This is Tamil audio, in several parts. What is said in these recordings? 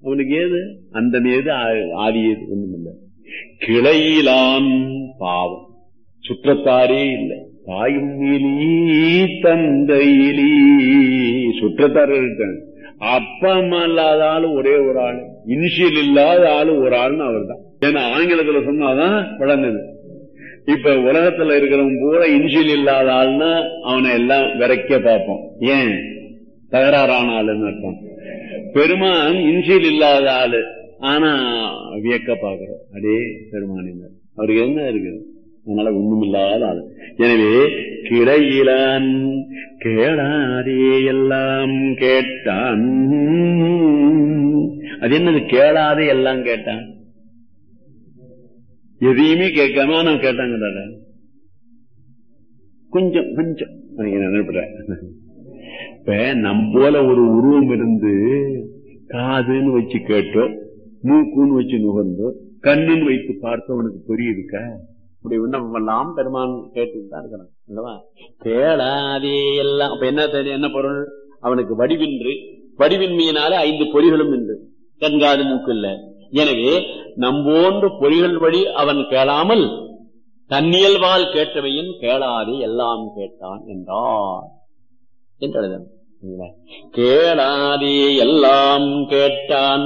அவனுக்கு ஏது அந்த ஏது ஆ- ஆதி ஏது ஒண்ணும் இல்லை கிளையிலான் பாவம் சுற்றத்தாரே இல்லை தாயும் இலி தந்தையிலி சுற்றத்தார் இருக்காங்க அப்பம் அல்லாத ஆளு ஒரே ஒரு ஆளு இனிஷியல் இல்லாத ஆளு ஒரு ஆளுன்னு அவர் தான் ஏன்னா ஆங்கிலத்துல சொன்னாதான் வழங்குது இப்ப உலகத்துல இருக்கிறவன் பூரா இனிஷியல் இல்லாத ஆள்னா அவனை எல்லாம் விரைக்க பார்ப்போம் ஏன் தகராறான ஆளுன்னு அர்த்தம் பெருமான் இன்சியல் இல்லாத ஆளு ஆனா வியக்க பாக்குறோம் அடே பெருமானினர் அவருக்கு என்ன இருக்கு அதனால ஒண்ணும் இல்லாத ஆளு எனவே கிளையிலான் கேளாதே எல்லாம் கேட்டான் அது என்னது கேளாதே எல்லாம் கேட்டான் எதையுமே கேட்காம நான் கேட்டாங்க கொஞ்சம் கொஞ்சம் நினைப்படுறேன் இப்ப நம் போல ஒரு உருவம் இருந்து காதுன்னு வச்சு கேட்டோ மூக்குன்னு வச்சு நுகர்ந்தோ கண்ணுன்னு வைத்து பார்த்தவனுக்கு புரியுதுக்க இப்படி விண்ணப்பம் எல்லாம் பெருமான் கேட்டுட்டு தான் இருக்கிறான் அல்லவா கேளாதே எல்லாம் அப்ப என்ன தெரியும் என்ன பொருள் அவனுக்கு வடிவின்று வடிவின்மையினால ஐந்து பொறிகளும் இன்று கண்காது மூக்கு இல்ல எனவே நம்போன்று பொறிகள் வழி அவன் கேளாமல் தன்னியல்வால் கேட்டவையின் கேளாதே எல்லாம் கேட்டான் என்றார் என்று எழுதணும். சரிங்களா? கேளாதே எல்லாம் கேட்டான்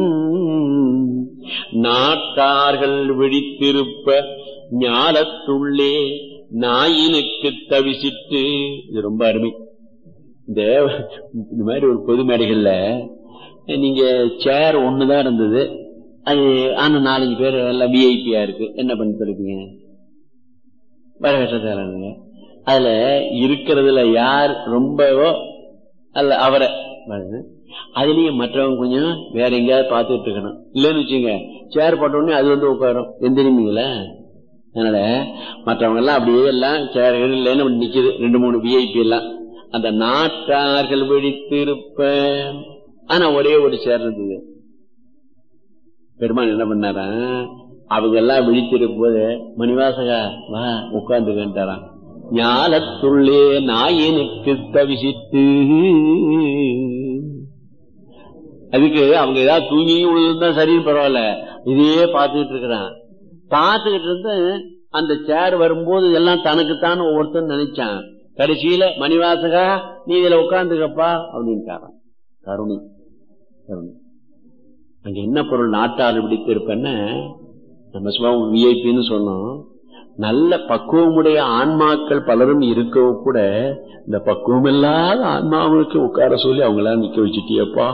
நாட்டார்கள் விழித்திருப்ப ஞாலத்துள்ளே நாயினுக்கு தவிசிட்டு இது ரொம்ப அருமை இந்த இந்த மாதிரி ஒரு பொது மேடைகள்ல நீங்க சேர் ஒண்ணுதான் இருந்தது அது ஆனா நாலஞ்சு பேர் எல்லாம் விஐபியா இருக்கு என்ன பண்ணி சொல்லிப்பீங்க வரவேற்றதாரங்க அதுல இருக்கிறதுல யார் ரொம்பவோ அல்ல அவரை பாருங்க. அதுலயும் மற்றவங்க கொஞ்சம் வேற எங்கேயாவது பார்த்துட்டு இருக்கணும் இல்லைன்னு வச்சுங்க சேர் போட்ட உடனே அது வந்து உட்காரும் எந்திரிமீங்களா அதனால மற்றவங்க எல்லாம் அப்படியே எல்லாம் சேர்கள் இல்லைன்னு அப்படி நிக்குது ரெண்டு மூணு விஐபி எல்லாம் அந்த நாட்டார்கள் வெடித்திருப்ப ஆனா ஒரே ஒரு சேர் இருந்தது பெருமான் என்ன பண்ணாரா அவங்க எல்லாம் விழித்திருக்கும் போது மணிவாசகா வா உட்கார்ந்துக்கிட்டாராம் ஞாலத்துள்ளே நாயினுக்கு தவிசித்து அதுக்கு அவங்க ஏதாவது தூங்கி விழுந்தா சரின்னு பரவாயில்ல இதையே பார்த்துக்கிட்டு இருக்கிறான் பார்த்துக்கிட்டு இருந்து அந்த சேர் வரும்போது எல்லாம் தனக்குத்தான் ஒவ்வொருத்தரும் நினைச்சான் கடைசியில மணிவாசகா நீ இதுல உட்கார்ந்துக்கப்பா அப்படின்ட்டாரான் கருணை கருணை அங்க என்ன பொருள் நாட்டாறு பிடித்து இருப்பேன்னு நம்ம சும்மா விஐபின்னு சொன்னோம் நல்ல பக்குவமுடைய ஆன்மாக்கள் பலரும் இருக்கவும் கூட இந்த பக்குவம் இல்லாத ஆன்மாவுக்கு உட்கார சொல்லி அவங்களாம் நிக்க வச்சுட்டியப்பா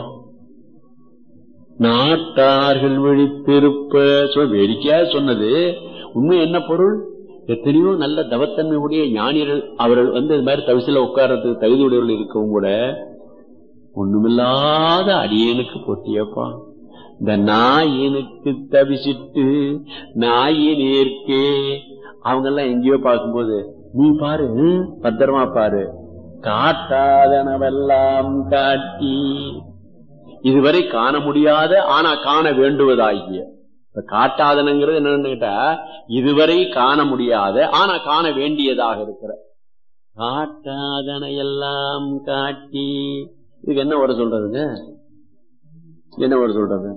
நாட்டார்கள் விழித்திருப்ப சொ வேடிக்கையா சொன்னது உண்மை என்ன பொருள் எத்தனையோ நல்ல தவத்தன்மையுடைய ஞானியர்கள் அவர்கள் வந்து இது மாதிரி தவிசில உட்கார்றதுக்கு தகுதியுடையவர்கள் இருக்கவும் கூட ஒண்ணுமில்லாத அடியனுக்கு போட்டியப்பா இந்த நாயினுக்கு தவிசிட்டு நாயினேற்கே அவங்க எல்லாம் எங்கேயோ பார்க்கும்போது நீ பாரு ஹம், பத்திரமா பாரு காட்டாதனவெல்லாம் காட்டி இதுவரை காண முடியாத ஆனா காண வேண்டுவதாகிய இப்ப காட்டாதனங்கிறது என்னன்னு கேட்டா இதுவரை காண முடியாத ஆனா காண வேண்டியதாக இருக்கிற காட்டாதன எல்லாம் காட்டி இதுக்கு என்ன ஒரு சொல்றதுங்க என்ன ஒரு சொல்றது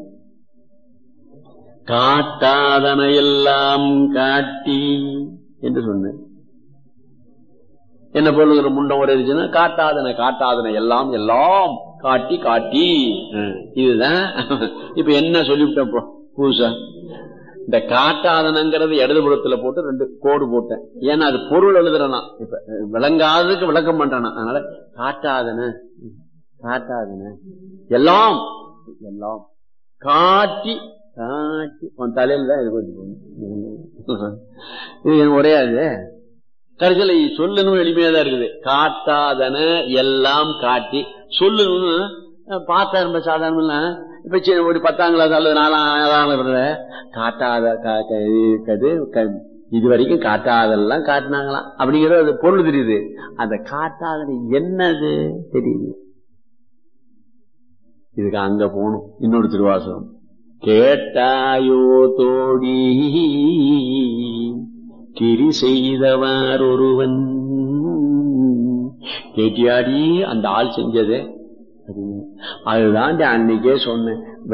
காட்டாதன எல்லாம் காட்டி என்று சொன்னேன் என்ன பொருள் முண்டம் ஒரு இருந்துச்சுன்னா காட்டாதன காட்டாதன எல்லாம் எல்லாம் காட்டி காட்டி அஹ், இதுதான் இப்ப என்ன சொல்லிவிட்டேன் இப்போ புதுசா இந்த காட்டாதனங்கிறது இடதுபுறத்துல போட்டு ரெண்டு கோடு போட்டேன் ஏன்னா அது பொருள் எழுதுறனா இப்ப அஹ், விளங்காததுக்கு விளக்கம் பண்றேனா அதனால காட்டாதன காட்டாதன எல்லாம் எல்லாம் காட்டி காட்டி உன் தலையில தான் இது கொஞ்சம் இது எனக்கு ஒரே அது கடைசியில சொல்லணும் எளிமையா தான் இருக்குது காட்டாதன எல்லாம் காட்டி சொல்லணும்னு அஹ், பார்த்தா ரொம்ப சாதாரண இப்ப சின்ன ஒரு பத்தாம் கிளாஸ் அல்லது நாலாம் ஏழாம் class காட்டாத கா- க- இது க- இது வரைக்கும் காட்டாதெல்லாம் காட்டினாங்களாம் அப்படிங்கிறது அது பொருள் தெரியுது அந்த காட்டாதன என்னது தெரியுது இதுக்கு அங்க போகணும் இன்னொரு திருவாசகம் கேட்டாயோ தோழி கிரி செய்தவார் ஒருவன் கேட்டியாடி அந்த ஆள் செஞ்சது அப்படின்னு. அதுதான் அன்னைக்கே சொன்னேன்